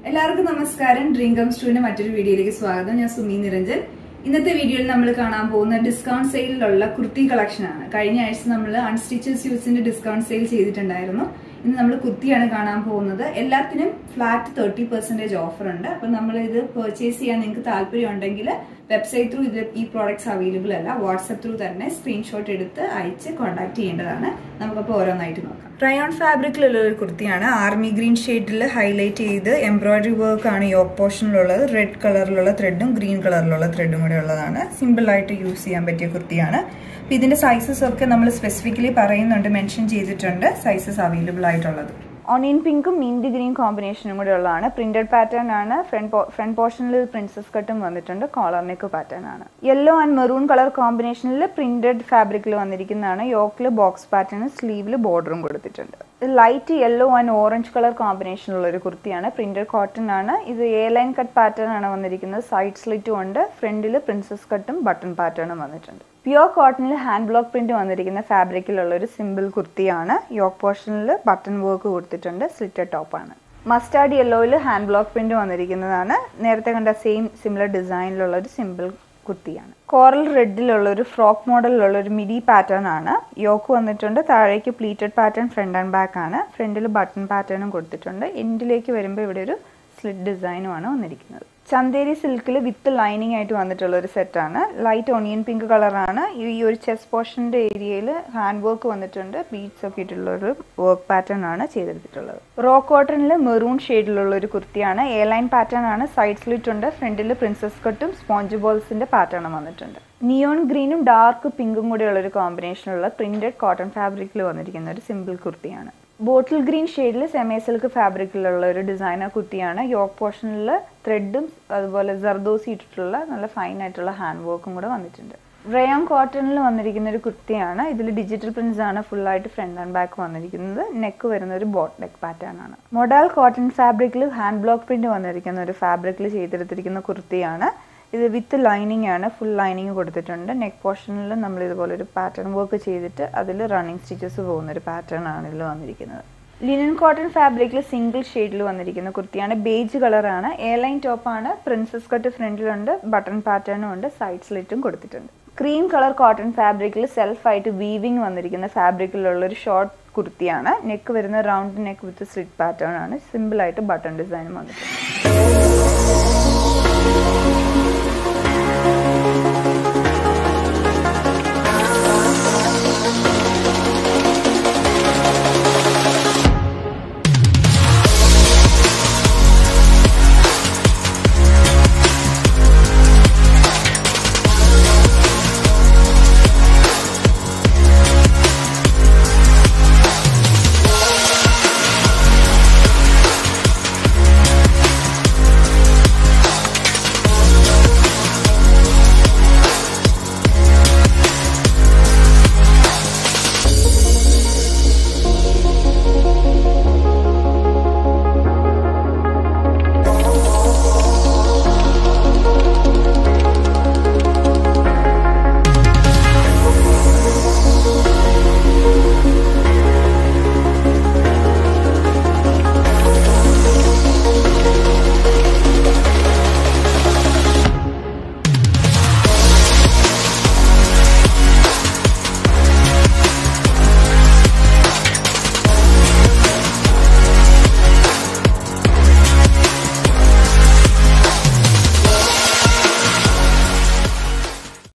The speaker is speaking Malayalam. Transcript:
എല്ലാവർക്കും നമസ്കാരം ഡ്രീം കം സ്റ്റൂവിന്റെ മറ്റൊരു വീഡിയോയിലേക്ക് സ്വാഗതം ഞാൻ സുമി നിരഞ്ജൻ ഇന്നത്തെ വീഡിയോയിൽ നമ്മൾ കാണാൻ പോകുന്ന ഡിസ്കൗണ്ട് സെയിലിലുള്ള കുർത്തി കളക്ഷൻ ആണ് കഴിഞ്ഞ ആഴ്ച നമ്മൾ അൺസ്റ്റിച്ചഡ് സ്യൂട്ട്സിന്റെ ഡിസ്കൗണ്ട് സെയിൽ ചെയ്തിട്ടുണ്ടായിരുന്നു ഇന്ന് നമ്മൾ കുർത്തിയാണ് കാണാൻ പോകുന്നത് എല്ലാത്തിനും ഫ്ലാറ്റ് തേർട്ടി പെർസെന്റേജ് ഓഫർ ഉണ്ട് അപ്പൊ നമ്മൾ ഇത് പർച്ചേസ് ചെയ്യാൻ നിങ്ങൾക്ക് താല്പര്യം ഉണ്ടെങ്കിൽ വെബ്സൈറ്റ് ത്രൂ ഇത് ഈ പ്രോഡക്ട്സ് അവൈലബിൾ അല്ല വാട്സ്ആപ്പ് ത്രൂ തന്നെ സ്ക്രീൻഷോട്ട് എടുത്ത് അയച്ച് കോൺടാക്ട് ചെയ്യേണ്ടതാണ് നമുക്കപ്പോൾ ഓരോന്നായിട്ട് നോക്കാം റയോൺ ഫാബ്രിക്കിലുള്ള ഒരു കുർത്തിയാണ് ആർമി ഗ്രീൻ ഷെയ്ഡിൽ ഹൈലൈറ്റ് ചെയ്ത് എംബ്രോയിഡറി വർക്ക് ആണ് യോക്ക് പോർഷനിലുള്ളത് റെഡ് കളറിലുള്ള ത്രെഡും ഗ്രീൻ കളറിലുള്ള ത്രെഡും കൂടെ ഉള്ളതാണ് സിമ്പിൾ ആയിട്ട് യൂസ് ചെയ്യാൻ പറ്റിയ കുർത്തിയാണ് അപ്പൊ ഇതിന്റെ സൈസസ് ഒക്കെ നമ്മൾ സ്പെസിഫിക്കലി പറയുന്നുണ്ട് മെൻഷൻ ചെയ്തിട്ടുണ്ട് സൈസസ് അവൈലബിൾ ആയിട്ടുള്ളത് ഓണിയൻ പിങ്കും മിൻറ്റ് ഗ്രീൻ കോമ്പിനേഷനും കൂടെ ഉള്ളതാണ് പ്രിന്റഡ് പാറ്റേൺ ആണ് ഫ്രണ്ട് ഫ്രണ്ട് പോർഷനിൽ പ്രിൻസസ് കട്ടും വന്നിട്ടുണ്ട് കോളർ നെക്ക് പാറ്റേൺ ആണ് യെല്ലോ ആൻഡ് മെറൂൺ കളർ കോമ്പിനേഷനിൽ പ്രിന്റഡ് ഫാബ്രിക്കിൽ വന്നിരിക്കുന്നതാണ് യോക്കിൽ ബോക്സ് പാറ്റേൺ സ്ലീവിൽ ബോർഡറും കൊടുത്തിട്ടുണ്ട് light yellow and orange colour കോമ്പിനേഷനുള്ള ഒരു കുർത്തിയാണ് പ്രിന്റഡ് കോട്ടൺ ആണ് ഇത് എ ലൈൻ കട്ട് പാറ്റേൺ ആണ് വന്നിരിക്കുന്നത് സൈഡ് സ്ലിറ്റും ഉണ്ട് ഫ്രണ്ടിൽ പ്രിൻസസ് കട്ടും ബട്ടൺ പാറ്റേണും വന്നിട്ടുണ്ട് പ്യുവർ കോട്ടണിൽ ഹാൻഡ് ബ്ലോക്ക് പ്രിന്റ് വന്നിരിക്കുന്ന ഫാബ്രിക്കിലുള്ള ഒരു സിമ്പിൾ കുർത്തിയാണ് യോക്ക് പോർഷനിൽ ബട്ടൺ വർക്ക് കൊടുത്തിട്ടുണ്ട് സ്ലിറ്റഡ് ടോപ്പാണ് മസ്റ്റാർഡ് യെല്ലോയിൽ ഹാൻഡ് ബ്ലോക്ക് പ്രിന്റ് വന്നിരിക്കുന്നതാണ് നേരത്തെ കണ്ട സെയിം സിമിലർ ഡിസൈനിലുള്ള ഒരു സിമ്പിൾ കുർത്തിയാണ് കോറൽ റെഡിലുള്ള ഒരു ഫ്രോക്ക് മോഡലിലുള്ള ഒരു മിഡി പാറ്റേൺ ആണ് യോക്ക് വന്നിട്ടുണ്ട് താഴേക്ക് pleated pattern front and back ആണ് ഫ്രണ്ടിൽ ബട്ടൺ പാറ്റേണും കൊടുത്തിട്ടുണ്ട് എൻഡിലേക്ക് വരുമ്പോൾ ഇവിടെ ഒരു സ്ലിറ്റ് ഡിസൈനുമാണ് വന്നിരിക്കുന്നത് ചന്തേരി സിൽക്കിൽ വിത്ത് ലൈനിങ് ആയിട്ട് വന്നിട്ടുള്ള ഒരു സെറ്റാണ് ലൈറ്റ് ഓണിയൻ പിങ്ക് കളറാണ് ഈ ഒരു ചെസ് പോർഷൻ്റെ ഏരിയയിൽ ഹാൻഡ് വർക്ക് വന്നിട്ടുണ്ട് ബീഡ്സ് ഒക്കെ ഇട്ടുള്ള ഒരു വർക്ക് പാറ്റേൺ ആണ് ചെയ്തെടുത്തിട്ടുള്ളത് റോ കോട്ടണിൽ മെറൂൺ ഷെയ്ഡിലുള്ള ഒരു കുർത്തിയാണ് എ ലൈൻ പാറ്റേൺ ആണ് സൈഡ് സ്ലിറ്റ് ഉണ്ട് ഫ്രണ്ടിൽ പ്രിൻസസ് കട്ടും സ്പോഞ്ച് ബോൾസിന്റെ പാറ്റേണും വന്നിട്ടുണ്ട് നിയോൺ ഗ്രീനും ഡാർക്ക് പിങ്കും കൂടെയുള്ള ഒരു കോമ്പിനേഷനുള്ള പ്രിന്റഡ് കോട്ടൺ ഫാബ്രിക്കിൽ വന്നിരിക്കുന്ന ഒരു സിമ്പിൾ കുർത്തിയാണ് ബോട്ടിൽ ഗ്രീൻ ഷെയ്ഡിൽ സെമി സിൽക്ക് ഫാബ്രിക്കിലുള്ള ഒരു ഡിസൈനർ കുർത്തിയാണ് യോക്ക് പോർഷനിൽ ത്രെഡും അതുപോലെ ജർദോസി ഇട്ടിട്ടുള്ള നല്ല ഫൈൻ ആയിട്ടുള്ള ഹാൻഡ് വർക്കും കൂടെ വന്നിട്ടുണ്ട് റയോൺ കോട്ടണിൽ വന്നിരിക്കുന്ന ഒരു കുർത്തിയാണ് ഇതിൽ ഡിജിറ്റൽ പ്രിന്റ്സ് ആണ് ഫുള്ളായിട്ട് ഫ്രണ്ട് ആൻഡ് ബാക്ക് വന്നിരിക്കുന്നത് നെക്ക് വരുന്ന ഒരു ബോട്ട് നെക്ക് പാറ്റേൺ ആണ് മൊഡാൽ കോട്ടൺ ഫാബ്രിക്കിൽ ഹാൻഡ് ബ്ലോക്ക് പ്രിന്റ് വന്നിരിക്കുന്ന ഒരു ഫാബ്രിക്കിൽ ചെയ്തെടുത്തിരിക്കുന്ന കുർത്തിയാണ് ഇത് വിത്ത് ലൈനിങ് ആണ് ഫുൾ ലൈനിങ് കൊടുത്തിട്ടുണ്ട് നെക്ക് പോർഷനിൽ നമ്മൾ ഇതുപോലെ ഒരു പാറ്റേൺ വർക്ക് ചെയ്തിട്ട് അതിൽ റണ്ണിങ് സ്റ്റിച്ചസ് പോകുന്ന ഒരു പാറ്റേൺ ആണ് ഇതിൽ വന്നിരിക്കുന്നത് ലിനൻ കോട്ടൺ ഫാബ്രിക്കിൽ സിംഗിൾ ഷെയ്ഡിൽ വന്നിരിക്കുന്ന കുർത്തിയാണ് ബേജ് കളറാണ് എ ലൈൻ ടോപ്പാണ് പ്രിൻസസ് കട്ട് ഫ്രണ്ടിലുണ്ട് ബട്ടൺ പാറ്റേണും ഉണ്ട് സൈഡ് സ്ലിറ്റും കൊടുത്തിട്ടുണ്ട് ക്രീം കളർ കോട്ടൺ ഫാബ്രിക്കിൽ സെൽഫായിട്ട് വീവിങ് വന്നിരിക്കുന്ന ഫാബ്രിക്കിലുള്ള ഒരു ഷോർട്ട് കുർത്തിയാണ് നെക്ക് വരുന്ന round neck with slit pattern ആണ് സിമ്പിളായിട്ട് ബട്ടൺ ഡിസൈനും വന്നിട്ടുണ്ട്